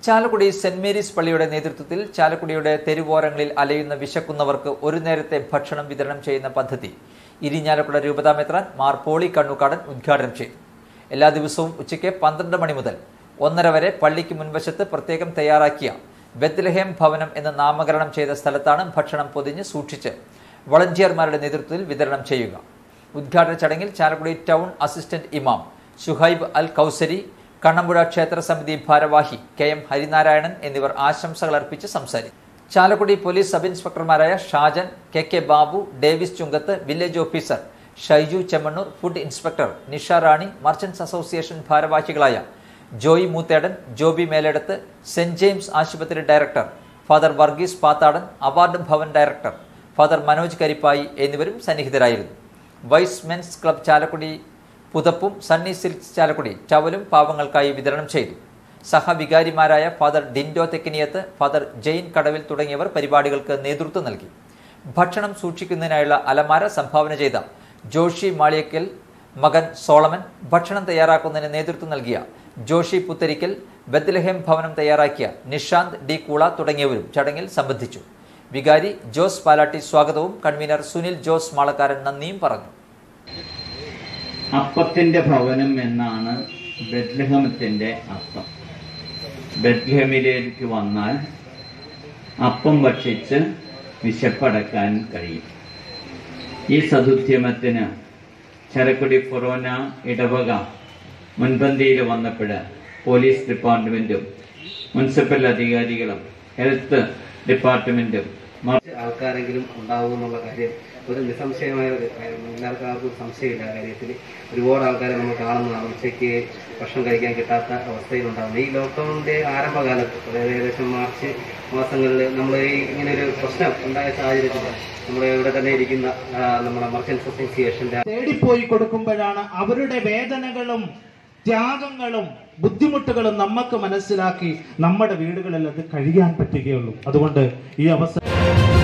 Chalakudy saint Mary's പള്ളിയുടെ നേതൃത്വത്തിൽ ചാലക്കുടിയുടെ തെരുവോരങ്ങളിൽ അലയുന്ന വിശക്കുന്നവർക്ക് ഒരു നേരത്തെ ഭക്ഷണം വിതരണം ചെയ്യുന്ന പദ്ധതി ഇരിഞ്ഞാലക്കുട രൂപതാമെത്രാൻ മാർ പോളി കണ്ണുകാടൻ ഉദ്ഘാടനം ചെയ്തു എല്ലാ ദിവസവും ഉച്ചയ്ക്ക് പന്ത്രണ്ട് മണി മുതൽ ഒന്നര വരെ പള്ളിക്ക് മുൻവശത്ത് പ്രത്യേകം തയ്യാറാക്കിയ ബെത്ലഹേം ഭവനം എന്ന് നാമകരണം ചെയ്ത സ്ഥലത്താണ് ഭക്ഷണം പൊതിഞ്ഞ് സൂക്ഷിച്ച് വളണ്ടിയർമാരുടെ നേതൃത്വത്തിൽ വിതരണം ചെയ്യുക ഉദ്ഘാടന ചടങ്ങിൽ ചാലക്കുടി ടൗൺ അസിസ്റ്റന്റ് ഇമാം ഷുഹൈബ് അൽ കൗസരി കണ്ണമ്പുഴ ക്ഷേത്ര സമിതി ഭാരവാഹി കെ എം ഹരിനാരായണൻ എന്നിവർ ആശംസകൾ അർപ്പിച്ച് സംസാരിച്ചു ചാലക്കുടി പോലീസ് സബ് ഇൻസ്പെക്ടർമാരായ Shajan K K Babu Davis Chunkath village officer Shaiju Chemmannur food inspector Nisha Rani merchants association ഭാരവാഹികളായ ജോയി മൂത്തേടൻ ജോബി മേലെടുത്ത് സെന്റ് ജെയിംസ് ആശുപത്രി director father Varghese Pathadan award Bhavan director father Manoj Karippai എന്നിവരും സന്നിഹിതരായിരുന്നു വൈസ് മെൻസ് ക്ലബ് ചാലക്കുടി പുതപ്പും സണ്ണി സിൽക്സ് ചാലക്കുടി ടവലും പാവങ്ങൾക്കായി വിതരണം ചെയ്തു സഹവികാരിമാരായ ഫാദർ ഡിൻഡോ തെക്കിനിയത്ത് ഫാദർ ജെയിൻ കടവിൽ തുടങ്ങിയവർ പരിപാടികൾക്ക് നേതൃത്വം നൽകി ഭക്ഷണം സൂക്ഷിക്കുന്നതിനായുള്ള അലമാര സംഭാവന ചെയ്ത ജോഷി മാളിയക്കൽ മകൻ സോളമൻ ഭക്ഷണം തയ്യാറാക്കുന്നതിന് നേതൃത്വം നൽകിയ ജോഷി പുത്തരിക്കൽ ബദ്ലഹേം ഭവനം തയ്യാറാക്കിയ നിഷാന്ത് ഡി കൂള തുടങ്ങിയവരും ചടങ്ങിൽ സംബന്ധിച്ചു വികാരി ജോസ് പാലാട്ടി സ്വാഗതവും കൺവീനർ സുനിൽ ജോസ് മാളക്കാരൻ നന്ദിയും പറഞ്ഞു അപ്പത്തിന്റെ ഭവനം എന്നാണ് ബെത്ലഹമത്തിന്റെ അർത്ഥം ബെത്ലഹമിലേക്ക് വന്നാൽ അപ്പം ഭക്ഷിച്ച് വിശപ്പടക്കാൻ കഴിയും ഈ സതുദ്യമത്തിന് ചരക്കുടി ഫൊറോന ഇടവക മുൻപന്തിയിൽ വന്നപ്പോൾ പോലീസ് ഡിപ്പാർട്ട്മെന്റും മുനിസിപ്പൽ അധികാരികളും ഹെൽത്ത് ഡിപ്പാർട്ട്മെന്റും കുറച്ച് ആൾക്കാരെങ്കിലും ഉണ്ടാവും എന്നുള്ള കാര്യം ഒരു നിസ്സംശയമായ ഒരു കാര്യം എല്ലാവർക്കും ആർക്കും ഒരു സംശയമില്ല ആ കാര്യത്തിൽ ഒരുപാട് ആൾക്കാരെ നമ്മൾ കാണുന്നതാണ് ഉച്ചയ്ക്ക് ഭക്ഷണം കഴിക്കാൻ കിട്ടാത്ത അവസ്ഥയിലുണ്ടാകുന്നത് ഈ ലോക്ക്ഡൌണിന്റെ ആരംഭകാലത്ത് അതായത് ഏകദേശം മാർച്ച് മാസങ്ങളിൽ നമ്മൾ ഈ ഇങ്ങനെ ഒരു പ്രശ്നം ഉണ്ടായ സാഹചര്യത്തിൽ നമ്മുടെ ഇവിടെ തന്നെ ഇരിക്കുന്ന ആ, നമ്മുടെ മർച്ചൻസ് അസോസിയേഷന്റെ തേടിപ്പോയി കൊടുക്കുമ്പോഴാണ് അവരുടെ വേദനകളും ത്യാഗങ്ങളും ബുദ്ധിമുട്ടുകളും നമുക്ക് മനസ്സിലാക്കി നമ്മുടെ വീടുകളിൽ അത് കഴിയാൻ പറ്റുകയുള്ളൂ അതുകൊണ്ട് ഈ അവസരം